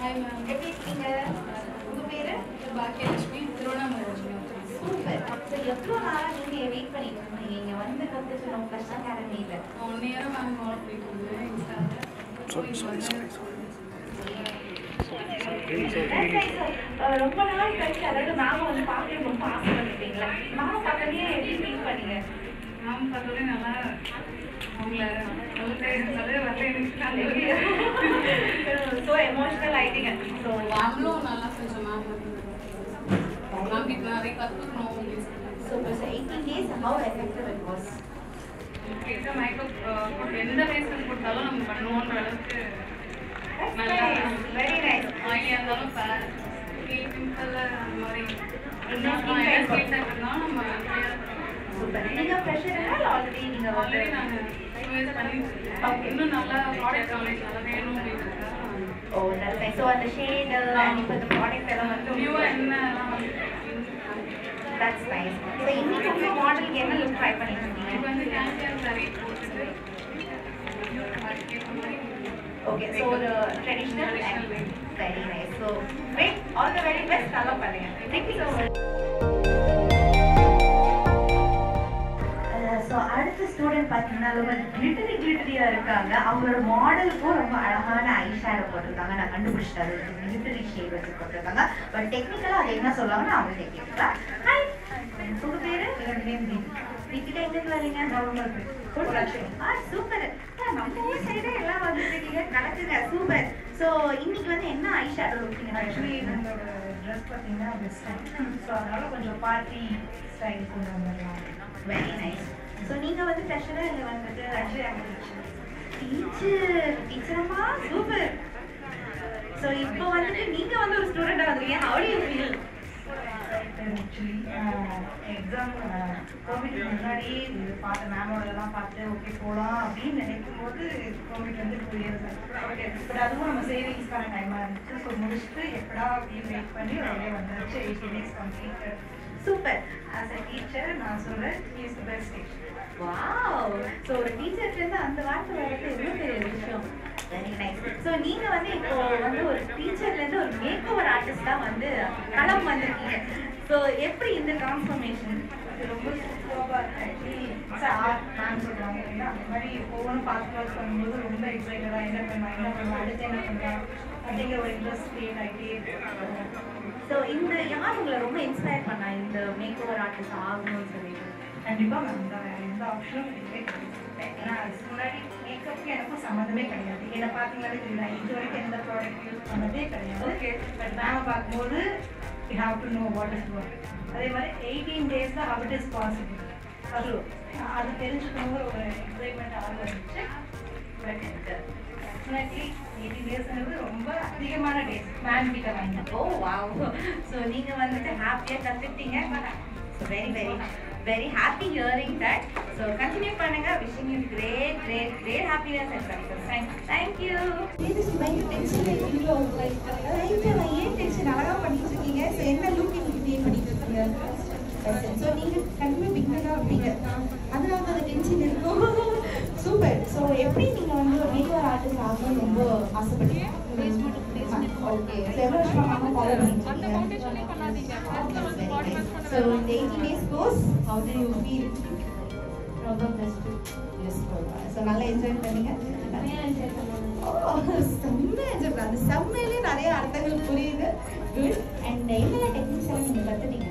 Hi ma'am எப்படி இருக்கீங்க உங்க பேரு பாக்கியலட்சுமி திருவண்ணாமலை சூப்பர் ஸோ எவ்வளோ நாளாக நீங்கள் வெயிட் பண்ணிட்டு இருந்தீங்க இங்கே வந்து கற்றுக்கணும் ஃபர்ஸ்ட் அகாடமியில் ஒன் இயராக மேம் ஃபாலோ பண்ணிட்டு இருந்தேன் இன்ஸ்டாவில் ரொம்ப நாள் கழிச்சு அதாவது நாம வந்து பார்க்க ரொம்ப ஆசைப்பட்டுட்டீங்களா நானும் பார்த்தோன்னே எப்படி ஃபீல் பண்ணீங்க மேம் பார்த்தோன்னே நல்லா அவங்கள சொல்ல வரல எனக்கு ஸோ எமோஷனல் ஆயிட்டீங்க ஸோ மேம்லும் நல்லா செஞ்சோம் மேம் மேம் கிட்ட நிறைய கற்றுக்கணும் அப்படின்னு சொல்லி super so eighteen days how effective it was கேட்டால் மேக்கப் எந்த வயசுக்கு கொடுத்தாலும் நம்ம பண்ணுவோன்ற அளவுக்கு நல்லா வெரி நைஸ் ஆயிலியாக இருந்தாலும் பிம்பிள் அந்த மாதிரி என்ன ஸ்கின் skin type? டைப் இருந்தாலும் நம்ம clear பண்ணிக்கலாம். சூப்பர் நீங்கள் ஃப்ரெஷர் ஆல்ரெடி நீங்கள் வந்து ஆல்ரெடி நாங்கள் டூ இயர்ஸ் பண்ணிட்டு இருக்கோம் இன்னும் நல்லா ப்ராடக்ட் நாலேஜ் நல்லா வேணும் அப்படின்றதுக்காக ஓ that's nice. So அந்த shade and இப்போ இந்த product எல்லாம் வந்து நியூவாக என்னலாம் That's nice. So இன்னைக்கு உங்க மாடலுக்கு என்ன லுக் ட்ரை பண்ணிட்டு இப்போ இருக்கீங்க வந்து கேன்சர் சரி போட்டுட்டு அதுக்கேற்ற மாதிரி ஓகே ஸோ ஒரு traditional Traditional way. Very nice so great all the very best நல்லா பண்ணுங்க தேங்க்யூ ஸோ மச் ஸோ அடுத்த ஸ்டூடெண்ட் பார்த்தீங்கன்னா ரொம்ப கிளிட்டரி கிளிட்டரியாக இருக்காங்க அவங்களோட மாடலுக்கும் ரொம்ப அழகான ஐ ஷேடோ போட்டிருக்காங்க நான் கண்டுபிடிச்சிட்டேன் அது கிளிட்டரி ஷேட் வச்சு போட்டிருக்காங்க பட் டெக்னிக்கலாக அது என்ன சொல்லுவாங்க நான் அவங்க கேட்கிறேன் ஹாய் உங்கள் பேர் தீபிகா எங்கேருந்து வரீங்க ஆ சூப்பர் நம்ம ஊர் சைடே எல்லாம் வந்துருக்கீங்க நடக்குங்க சூப்பர் ஸோ இன்னைக்கு வந்து என்ன ஐ ஷேடோ ஆக்சுவலி ஆக்சுவலி நம்மளோட ட்ரெஸ் பார்த்தீங்கன்னா வெஸ்டர்ன் ஸோ அதனால கொஞ்சம் பார்ட்டி ஸ்டைல் கொண்டு வந்துடலாம் வெரி நைஸ் ஸோ நீங்கள் வந்து ஃப்ரெஷராக இல்லை வந்துட்டு ஆக்சுவலி டீச்சர் டீச்சரம்மா சூப்பர் ஸோ இப்போ வந்துட்டு நீங்கள் வந்து ஒரு ஸ்டூடெண்டாக வந்தீங்க how do you feel actually exam covid முன்னாடி இது பார்த்த மேமோடலாம் பார்த்து ஓகே போகலாம் அப்படின்னு நினைக்கும் போது கோவிட் வந்து டூ இயர்ஸ் ஓகே பட் அதுவும் நம்ம சேவிங்ஸ்க்கான டைமாக இருந்துச்சு ஸோ முடிச்சுட்டு எப்படா அப்படின்னு வெயிட் பண்ணி உடனே வந்துருச்சு eighty days completed super as a teacher நான் சொல்கிறேன் is the best teacher wow so ஒரு டீச்சர்லேருந்து அந்த வார்த்தை வரது எவ்வளோ பெரிய விஷயம் வெரி நைஸ் ஸோ நீங்கள் வந்து இப்போ வந்து ஒரு டீச்சர்லேருந்து ஒரு மேக் ஓவர் ஆர்டிஸ்டாக வந்து களம் வந்திருக்கீங்க ஸோ எப்படி இந்த டிரான்ஸ்ஃபர்மேஷன் அது ரொம்ப சூப்பராக ஆக்சுவலி சார் மேம் சொல்கிறாங்க இல்லையா அந்த மாதிரி ஒவ்வொன்றும் பார்த்து ஒர்க் பண்ணும்போது ரொம்ப எக்ஸைட்டடாக என்ன பண்ணலாம் என்ன பண்ணலாம் அடுத்து என்ன பண்ணலாம் அப்படிங்கிற ஒரு இன்ட்ரெஸ்ட் க்ரியேட் ஆகிட்டே இருக்கு ஸோ இந்த யார் உங்களை ரொம்ப இன்ஸ்பயர் பண்ணா இந்த மேக் ஓவர் ஆர்டிஸ்ட் ஆகணும்னு சொல்லிட்டு கண்டிப்பாக மேம் தான் எந்த ஆப்ஷனும் இல்லை ஏன்னா அதுக்கு முன்னாடி மேக்கப்புக்கு எனக்கும் சம்மந்தமே கிடையாது என்னை பார்த்தீங்கன்னாலே தெரியும் நான் இது வரைக்கும் எந்த ப்ராடக்ட் யூஸ் பண்ணதே கிடையாது ஓகே பட் மேமை பார்க்கும்போது you have to know what is work அதே மாதிரி எயிட்டீன் டேஸில் how it is possible அது அது தெரிஞ்சுக்கணுங்கிற ஒரு எக்ஸைட்மெண்ட் ஆக இருந்துச்சு பட் டெஃபினெட்லி எயிட்டீன் டேஸ்ங்கிறது ரொம்ப அதிகமான டேஸ் மேம் கிட்ட வாங்கினேன் ஓ வாவ் ஸோ நீங்கள் வந்துட்டு ஹாப்பியாக கற்றுக்கிட்டீங்க so very very very happy hearing that so continue பண்ணுங்க wishing you great great great happiness and success thank thank you ஏன் டென்ஷன் அழகா பண்ணிட்டு இருக்கீங்க ஸோ என்ன லுக் இன்னைக்கு கிரியேட் பண்ணிட்டு இருக்கீங்க ஸோ நீங்க கண்டிப்பா பிக்னரா இருப்பீங்க அதனால தான் அந்த டென்ஷன் இருக்கும் சூப்பர் ஸோ எப்படி நீங்க வந்து ஒரு மேக்கர் ஆர்டிஸ்ட் ஆகணும்னு ரொம்ப ஆசைப்பட்டீங்க ஓகே எவ்வளோ வருஷமா மாமா ஃபாலோ பண்ணிட்டு இருக்கீங்க ஸோ இந்த eighteen days course how do you feel ரொம்ப பெஸ்ட் எஸ் ஸோ நல்லா என்ஜாய் பண்ணீங்க நிறைய என்ஜாய் பண்ணுங்க செம்ம என்ஜாய் பண்ண அந்த செம்மையிலே நிறைய அர்த்தங்கள் புரியுது குட் அண்ட் என்னென்ன டெக்னிக்ஸ் எல்லாம் நீங்கள் கற்றுட்டீங்க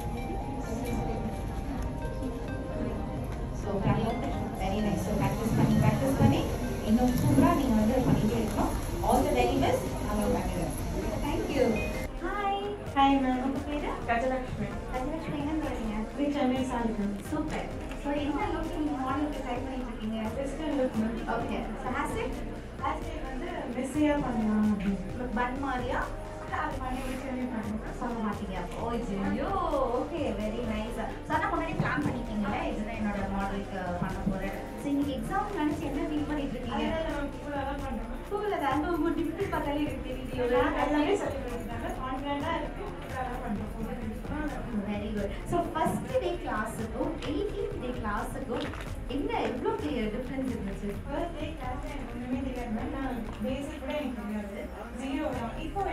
so very nice so practice பண்ணி ப்ராக்டிஸ் பண்ணி இன்னும் சூப்பராக நீங்கள் வந்து பண்ணிகிட்டே இருக்கணும் ஆல் த வெரி பெஸ்ட் நம்ம பண்ணிடுறேன் தேங்க்யூ ஹாய் ஹாய் மேம் உங்கள் பேர் கஜலட்சுமி கஜலட்சுமி எங்கேருந்து வரீங்க சென்னை சாலிகம் சூப்பர் ஸோ என்ன லுக் நீங்கள் மாடலுக்கு ட்ரை பண்ணிட்டு இருக்கீங்க western look ma'am okay so has it actually வந்து மெஸ்ஸியாக பண்ணலாம் அப்படின்னு பன் மாதிரியா அது பண்ணி சொல்லி பண்ணுறேன் சொல்ல மாட்டீங்க ஓ ஐயோ ஓகே வெரி நைஸ் சொன்ன முன்னாடி பிளான் பண்ணிட்டீங்களா இதுதான் என்னோட மாடலுக்கு பண்ண போறேன் ஸோ இன்னைக்கு எக்ஸாம் நினைச்சு என்ன ஃபீல் பண்ணிட்டு இருக்கீங்க அதெல்லாம் பண்ணுறேன் ஸ்கூல்ல தான் உங்க டிஃபிகல்ட் பார்த்தாலே இருக்கு எல்லாமே சொல்லி கொடுத்தாங்க கான்ஃபிடென்ட்டாக இருக்கு அதெல்லாம் பண்ணுறோம் very good so first day கிளாஸுக்கும் எயிட்டீன்த் டே கிளாஸுக்கும் என்ன எவ்வளோ டிஃப்ரென்ஸ் இருந்துச்சு ஃபர்ஸ்ட் டே கிளாஸ் எனக்கு ஒன்றுமே தெரியாது மேம் நான் பேசிக் கூட எனக்கு தெரியாது ஜீரோ தான் இப்போ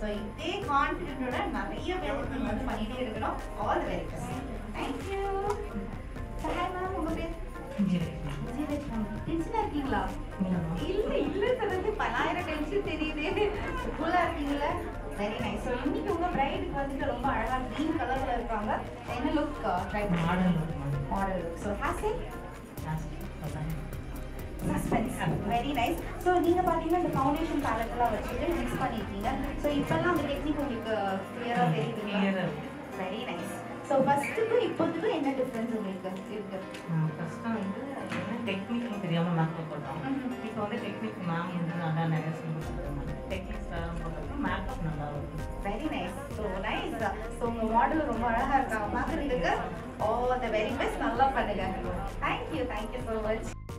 ஸோ இதே கான்ஃபிடென்ட்டோட நிறைய பேருக்கு நீங்க வந்து பண்ணிட்டே இருக்கணும் all the very best thank you hi ma'am உங்க பேர் டென்ஷனா இருக்கீங்களா இல்ல இல்ல சொல்றது பலாயிரம் டென்ஷன் தெரியுது கூலா இருக்கீங்களா வெரி நைஸ் ஸோ இன்னைக்கு உங்க பிரைடுக்கு வந்துட்டு ரொம்ப அழகா க்ரீன் கலர்ல இருக்காங்க என்ன லுக் ட்ரை மாடல் look மாதிரி. Model look so has it Last சொல்றேன். சஸ்பென்ஸ் வெரி நைஸ் ஸோ நீங்கள் பார்த்தீங்கன்னா இந்த ஃபவுண்டேஷன் பேலட்லாம் வச்சுட்டு மிக்ஸ் பண்ணியிருக்கீங்க ஸோ இப்போல்லாம் அந்த டெக்னிக் உங்களுக்கு கிளியராக தெரியுதுங்களா Clear ஆ இருக்கு. வெரி நைஸ் ஸோ ஃபஸ்ட்டுக்கும் இப்போதுக்கும் என்ன டிஃப்ரென்ஸ் உங்களுக்கு இருக்கு ஆ, first வந்து என்ன technique தெரியாம மேக்கப் போட்டோம் இப்போ வந்து டெக்னிக் மேம் வந்து நல்லா நிறைய சொல்லி கொடுத்துருக்காங்க டெக்னிக்ஸ் போட்டப்போ மேக்கப் நல்லா இருக்கும் very nice so nice so உங்கள் மாடல் ரொம்ப அழகாக இருக்காங்க பார்க்குறதுக்கு ஓ த வெரி பெஸ்ட் நல்லா பண்ணுங்க தேங்க்யூ தேங்க்யூ ஸோ மச்